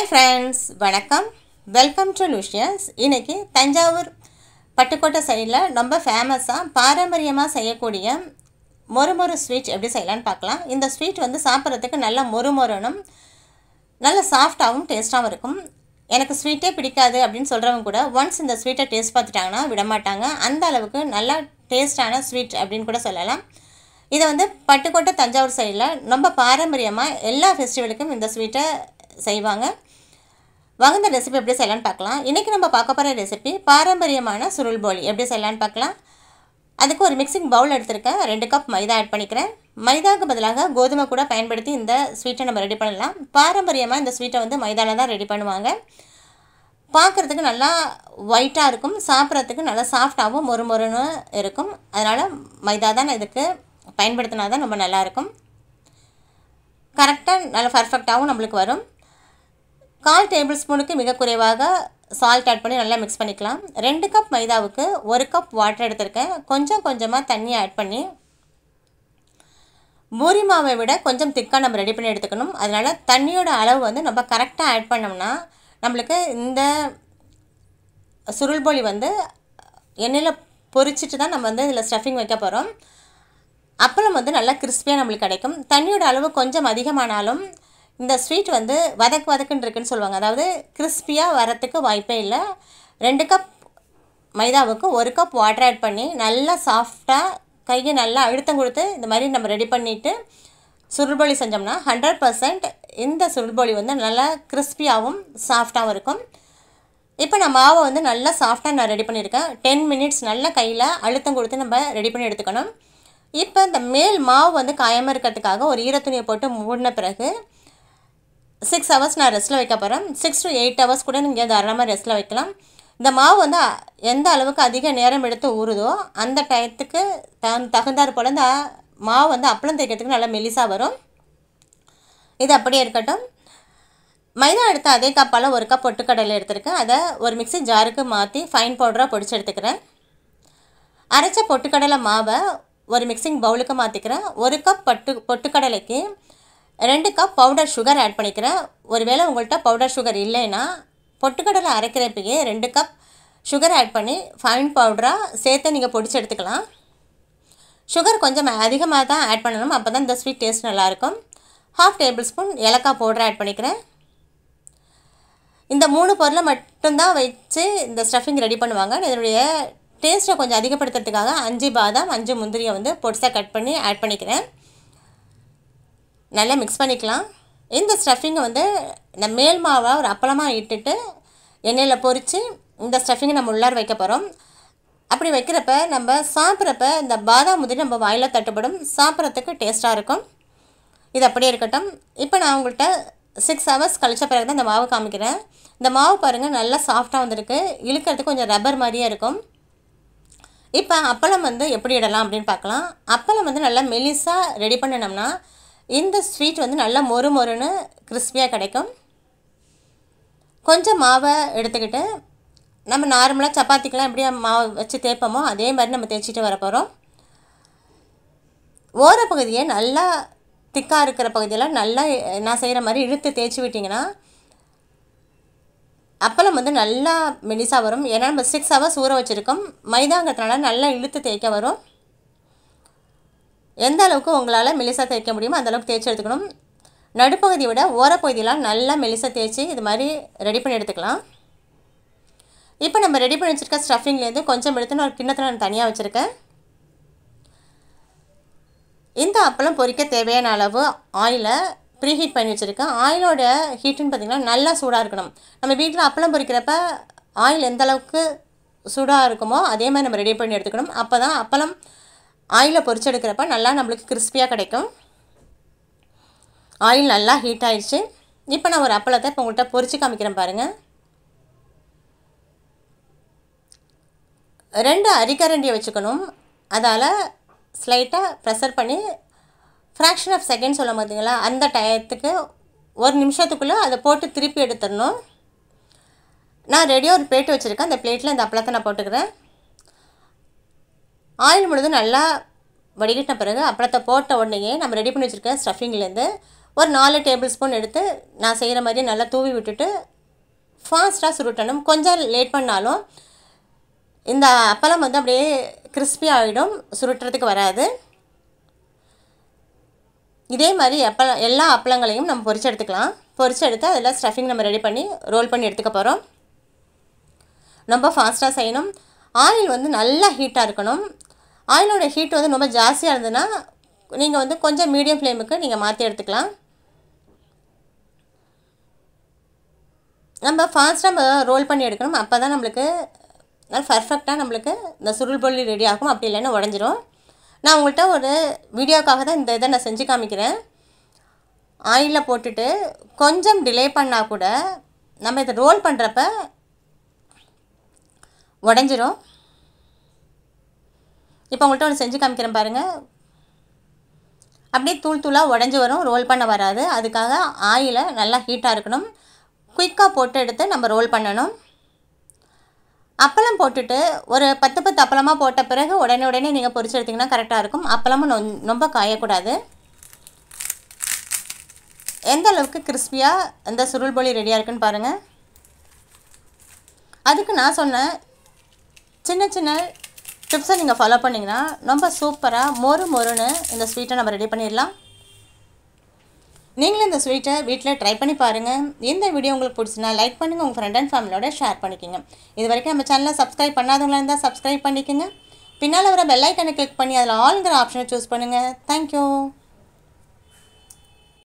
hi friends வணக்கம் welcome to Luscious இன்னைக்கு தஞ்சாவூர் பட்டுக்கோட்டை சைடில் ரொம்ப ஃபேமஸாக பாரம்பரியமாக செய்யக்கூடிய மொறுமொறு ஸ்வீட் எப்படி செய்யலான்னு பார்க்கலாம் இந்த ஸ்வீட் வந்து சாப்பிட்றதுக்கு நல்லா மொறுமொறணும் நல்ல சாஃப்டாகவும் டேஸ்ட்டாகவும் இருக்கும் எனக்கு ஸ்வீட்டே பிடிக்காது அப்படின்னு சொல்கிறவங்க கூட ஒன்ஸ் இந்த ஸ்வீட்டை டேஸ்ட் பார்த்துட்டாங்கன்னா விட மாட்டாங்க அந்த அளவுக்கு நல்லா டேஸ்டான ஸ்வீட் அப்படின்னு கூட சொல்லலாம் இதை வந்து பட்டுக்கோட்டை தஞ்சாவூர் சைடில் ரொம்ப பாரம்பரியமாக எல்லா ஃபெஸ்டிவலுக்கும் இந்த ஸ்வீட்டை செய்வாங்க வாங்க இந்த ரெசிபி எப்படி செய்யலான்னு பார்க்கலாம் இன்றைக்கி நம்ம பார்க்க போகிற ரெசிபி பாரம்பரியமான சுருள் போலி எப்படி செய்யலான்னு பார்க்கலாம் அதுக்கு ஒரு மிக்சிங் பவுல் எடுத்திருக்கேன் ரெண்டு கப் மைதா ஆட் பண்ணிக்கிறேன் மைதாவுக்கு பதிலாக கோதுமை கூட பயன்படுத்தி இந்த ஸ்வீட்டை நம்ம ரெடி பண்ணலாம் பாரம்பரியமாக இந்த ஸ்வீட்டை வந்து மைதாவில் தான் ரெடி பண்ணுவாங்க பார்க்குறதுக்கு நல்லா ஒயிட்டாக இருக்கும் சாப்பிட்றதுக்கு நல்லா சாஃப்டாகவும் மொறு மொறுன்னு இருக்கும் அதனால் மைதா தான் இதுக்கு பயன்படுத்தினா தான் ரொம்ப நல்லாயிருக்கும் கரெக்டாக நல்லா பர்ஃபெக்டாகவும் நம்மளுக்கு வரும் கால் டேபிள் ஸ்பூனுக்கு மிக குறைவாக சால்ட் ஆட் பண்ணி நல்லா மிக்ஸ் பண்ணிக்கலாம் ரெண்டு கப் மைதாவுக்கு ஒரு கப் வாட்டர் எடுத்திருக்கேன் கொஞ்சம் கொஞ்சமாக தண்ணி ஆட் பண்ணி பூரி மாவை விட கொஞ்சம் திக்காக நம்ம ரெடி பண்ணி எடுத்துக்கணும் அதனால் தண்ணியோட அளவு வந்து நம்ம கரெக்டாக ஆட் பண்ணோம்னா நம்மளுக்கு இந்த சுருள் போலி வந்து எண்ணெயில் பொரிச்சிட்டு தான் நம்ம வந்து இதில் ஸ்டஃபிங் வைக்க போகிறோம் அப்பளம் வந்து நல்லா கிறிஸ்பியாக நம்மளுக்கு கிடைக்கும் தண்ணியோட அளவு கொஞ்சம் அதிகமானாலும் இந்த ஸ்வீட் வந்து வதக்கு வதக்குன்னு இருக்குன்னு சொல்லுவாங்க அதாவது கிறிஸ்பியாக வரத்துக்கு வாய்ப்பே இல்லை ரெண்டு கப் மைதாவுக்கு ஒரு கப் வாட்டர் ஆட் பண்ணி நல்லா சாஃப்டாக கையை நல்லா அழுத்தம் கொடுத்து இந்த மாதிரி நம்ம ரெடி பண்ணிவிட்டு சுருள்பொலி செஞ்சோம்னா ஹண்ட்ரட் பர்சன்ட் இந்த சுருள்பொலி வந்து நல்லா கிறிஸ்பியாகவும் சாஃப்டாகவும் இருக்கும் இப்போ நான் மாவை வந்து நல்லா சாஃப்டாக நான் ரெடி பண்ணியிருக்கேன் டென் மினிட்ஸ் நல்லா கையில் அழுத்தம் கொடுத்து நம்ம ரெடி பண்ணி எடுத்துக்கணும் இப்போ இந்த மேல் மாவு வந்து காயாமல் இருக்கிறதுக்காக ஒரு ஈரத்துணியை போட்டு மூடின பிறகு சிக்ஸ் ஹவர்ஸ் நான் ரெஸ்ட்டில் வைக்க போகிறேன் சிக்ஸ் டு எயிட் ஹவர்ஸ் கூட நீங்கள் தாராளமாக ரெஸ்ட்டில் வைக்கலாம் இந்த மாவு வந்து எந்த அளவுக்கு அதிக நேரம் எடுத்து ஊறுதோ அந்த டயத்துக்கு தகுந்த தகுந்தாற் போல் இந்த மாவு வந்து அப்பளம் தேய்க்கிறதுக்கு நல்லா மெலிசாக வரும் இது அப்படியே இருக்கட்டும் மைதா எடுத்த அதே கப்பால் ஒரு கப் பொட்டுக்கடலை எடுத்திருக்கேன் அதை ஒரு மிக்சி ஜாருக்கு மாற்றி ஃபைன் பவுடராக பொடிச்சு எடுத்துக்கிறேன் அரைச்ச பொட்டுக்கடலை மாவை ஒரு மிக்சிங் பவுலுக்கு மாற்றிக்கிறேன் ஒரு கப் பட்டு பொட்டுக்கடலைக்கு ரெண்டு கப் பவுடர் சுகர் ஆட் பண்ணிக்கிறேன் ஒருவேளை உங்கள்கிட்ட பவுடர் சுகர் இல்லைன்னா பொட்டுக்கடலை அரைக்கிறப்பயே ரெண்டு கப் சுகர் ஆட் பண்ணி ஃபைன் பவுடராக சேர்த்து நீங்கள் பொடிச்சு எடுத்துக்கலாம் சுகர் கொஞ்சம் அதிகமாக தான் ஆட் பண்ணணும் அப்போ தான் இந்த ஸ்வீட் டேஸ்ட் நல்லாயிருக்கும் ஹாஃப் டேபிள் ஸ்பூன் ஏலக்காய் பவுடர் ஆட் பண்ணிக்கிறேன் இந்த மூணு பொருளை மட்டும்தான் வச்சு இந்த ஸ்டஃபிங் ரெடி பண்ணுவாங்க இதனுடைய டேஸ்ட்டை கொஞ்சம் அதிகப்படுத்துறதுக்காக அஞ்சு பாதாம் அஞ்சு முந்திரியை வந்து பொடிசாக கட் பண்ணி ஆட் பண்ணிக்கிறேன் நல்லா மிக்ஸ் பண்ணிக்கலாம் இந்த ஸ்டஃபிங்கை வந்து இந்த மேல் மாவை ஒரு அப்பளமாக இட்டுட்டு எண்ணெயில் பொரித்து இந்த ஸ்டஃபிங்கை நம்ம உள்ளார வைக்க போகிறோம் அப்படி வைக்கிறப்ப நம்ம சாப்பிட்றப்ப இந்த பாதாம் முந்திரி நம்ம வாயில் தட்டுப்படும் சாப்பிட்றதுக்கு டேஸ்ட்டாக இருக்கும் இது அப்படியே இருக்கட்டும் இப்போ நான் உங்கள்கிட்ட சிக்ஸ் ஹவர்ஸ் கழிச்ச பிறகு தான் இந்த மாவு காமிக்கிறேன் இந்த மாவு பாருங்கள் நல்லா சாஃப்டாக வந்திருக்கு இழுக்கிறதுக்கு கொஞ்சம் ரப்பர் மாதிரியே இருக்கும் இப்போ அப்பளம் வந்து எப்படி இடலாம் அப்படின்னு பார்க்கலாம் அப்பளம் வந்து நல்லா மெலிசாக ரெடி பண்ணினோம்னா இந்த ஸ்வீட் வந்து நல்லா மொறு மொறுன்னு கிறிஸ்பியாக கிடைக்கும் கொஞ்சம் மாவை எடுத்துக்கிட்டு நம்ம நார்மலாக சப்பாத்திக்கெலாம் எப்படி மாவு வச்சு தேய்ப்போமோ அதே மாதிரி நம்ம தேய்ச்சிட்டு வர போகிறோம் ஓர பகுதியை நல்லா திக்காக இருக்கிற பகுதியில் நல்லா நான் செய்கிற மாதிரி இழுத்து தேய்ச்சி விட்டிங்கன்னா அப்பளம் வந்து நல்லா மெலிசாக வரும் ஏன்னா நம்ம சிக்ஸ் ஹவர்ஸ் ஊற வச்சுருக்கோம் மைதாங்கிறதுனால நல்லா இழுத்து தேய்க்க வரும் எந்த அளவுக்கு உங்களால் மெலிசாக தேய்க்க முடியுமோ அந்தளவுக்கு தேய்ச்சி எடுத்துக்கணும் நடுப்பகுதியை விட ஓரப்பகுதியெலாம் நல்லா மெலிசாக தேய்ச்சி இது மாதிரி ரெடி பண்ணி எடுத்துக்கலாம் இப்போ நம்ம ரெடி பண்ணி வச்சுருக்க ஸ்டஃபிங்லேருந்து கொஞ்சம் எடுத்து நான் ஒரு கிண்ணத்தில் நான் தனியாக வச்சுருக்கேன் இந்த அப்பளம் பொரிக்க தேவையான அளவு ஆயிலை ப்ரீஹீட் பண்ணி வச்சுருக்கேன் ஆயிலோட ஹீட்டுன்னு பார்த்திங்கன்னா நல்லா சூடாக இருக்கணும் நம்ம வீட்டில் அப்பளம் பொரிக்கிறப்ப ஆயில் எந்த அளவுக்கு சூடாக இருக்குமோ அதே மாதிரி நம்ம ரெடி பண்ணி எடுத்துக்கணும் அப்போ தான் அப்பளம் ஆயிலில் பொரிச்சு எடுக்கிறப்ப நல்லா நம்மளுக்கு கிறிஸ்பியாக கிடைக்கும் ஆயில் நல்லா ஹீட் ஆயிடுச்சு இப்போ நான் ஒரு அப்பளத்தை இப்போ உங்கள்கிட்ட பொரிச்சு காமிக்கிறேன் பாருங்கள் ரெண்டு அரிக்கரண்டியை வச்சுக்கணும் அதால் ஸ்லைட்டாக ப்ரெஷர் பண்ணி ஃப்ராக்ஷன் ஆஃப் செகண்ட் சொல்ல பார்த்தீங்களா அந்த டயத்துக்கு ஒரு நிமிஷத்துக்குள்ளே அதை போட்டு திருப்பி எடுத்துடணும் நான் ரெடியாக ஒரு பிளேட் வச்சுருக்கேன் அந்த பிளேட்டில் இந்த அப்பளத்தை நான் போட்டுக்கிறேன் ஆயில் முழுதும் நல்லா வடிகட்டின பிறகு அப்பளத்தை போட்ட உடனேயே நம்ம ரெடி பண்ணி வச்சுருக்க ஸ்டஃபிங்லேருந்து ஒரு நாலு டேபிள் ஸ்பூன் எடுத்து நான் செய்கிற மாதிரி நல்லா தூவி விட்டுட்டு ஃபாஸ்ட்டாக சுருட்டணும் கொஞ்சம் லேட் பண்ணாலும் இந்த அப்பளம் வந்து அப்படியே கிறிஸ்பி ஆகிடும் சுருட்டுறதுக்கு வராது இதே மாதிரி அப்பளம் எல்லா அப்பளங்களையும் நம்ம பொரிச்சு எடுத்துக்கலாம் பொரிச்சு எடுத்து அதில் ஸ்டஃபிங் நம்ம ரெடி பண்ணி ரோல் பண்ணி எடுத்துக்க போகிறோம் ரொம்ப ஃபாஸ்ட்டாக செய்யணும் ஆயில் வந்து நல்லா ஹீட்டாக இருக்கணும் ஆயிலோட ஹீட் வந்து ரொம்ப ஜாஸ்தியாக இருந்ததுன்னா நீங்கள் வந்து கொஞ்சம் மீடியம் ஃப்ளேமுக்கு நீங்கள் மாற்றி எடுத்துக்கலாம் நம்ம ஃபாஸ்ட்டாக நம்ம ரோல் பண்ணி எடுக்கணும் அப்போ தான் நம்மளுக்கு நல்லா பர்ஃபெக்டாக நம்மளுக்கு இந்த சுருள் பொருள் ரெடி ஆகும் அப்படி இல்லைன்னா உடஞ்சிரும் நான் உங்கள்கிட்ட ஒரு வீடியோக்காக தான் இந்த இதை நான் செஞ்சு காமிக்கிறேன் ஆயிலில் போட்டுட்டு கொஞ்சம் டிலே பண்ணால் கூட நம்ம இதை ரோல் பண்ணுறப்ப உடஞ்சிரும் இப்போ உங்கள்கிட்ட ஒன்று செஞ்சு காமிக்கிறேன் பாருங்கள் அப்படியே தூள் தூளாக உடஞ்சி வரும் ரோல் பண்ண வராது அதுக்காக ஆயிலை நல்லா ஹீட்டாக இருக்கணும் குயிக்காக போட்டு எடுத்து நம்ம ரோல் பண்ணணும் அப்பளம் போட்டுட்டு ஒரு பத்து பத்து அப்பளமாக போட்ட பிறகு உடனே உடனே நீங்கள் பொரிச்சு எடுத்திங்கன்னா கரெக்டாக இருக்கும் அப்பளமும் நொ- ரொம்ப காயக்கூடாது எந்த அளவுக்கு கிறிஸ்பியாக இந்த சுருள் போலி ரெடியாக இருக்குன்னு பாருங்கள் அதுக்கு நான் சொன்னேன் சின்ன சின்ன டிப்ஸை நீங்கள் ஃபாலோ பண்ணிங்கன்னா ரொம்ப சூப்பராக மொறு மொறுன்னு இந்த ஸ்வீட்டை நம்ம ரெடி பண்ணிடலாம் நீங்களும் இந்த ஸ்வீட்டை வீட்டில் ட்ரை பண்ணி பாருங்கள் இந்த வீடியோ உங்களுக்கு பிடிச்சினா லைக் பண்ணுங்கள் உங்கள் ஃப்ரெண்ட் அண்ட் ஃபேமிலியோட ஷேர் பண்ணிக்கோங்க இது வரைக்கும் நம்ம சேனலை சப்ஸ்கிரைப் பண்ணாதவங்களா இருந்தால் சப்ஸ்கிரைப் பண்ணிக்கோங்க பின்னால் வர பெல் ஐக்கனை கிளிக் பண்ணி அதில் ஆளுங்கிற ஆப்ஷனை சூஸ் பண்ணுங்கள் தேங்க்யூ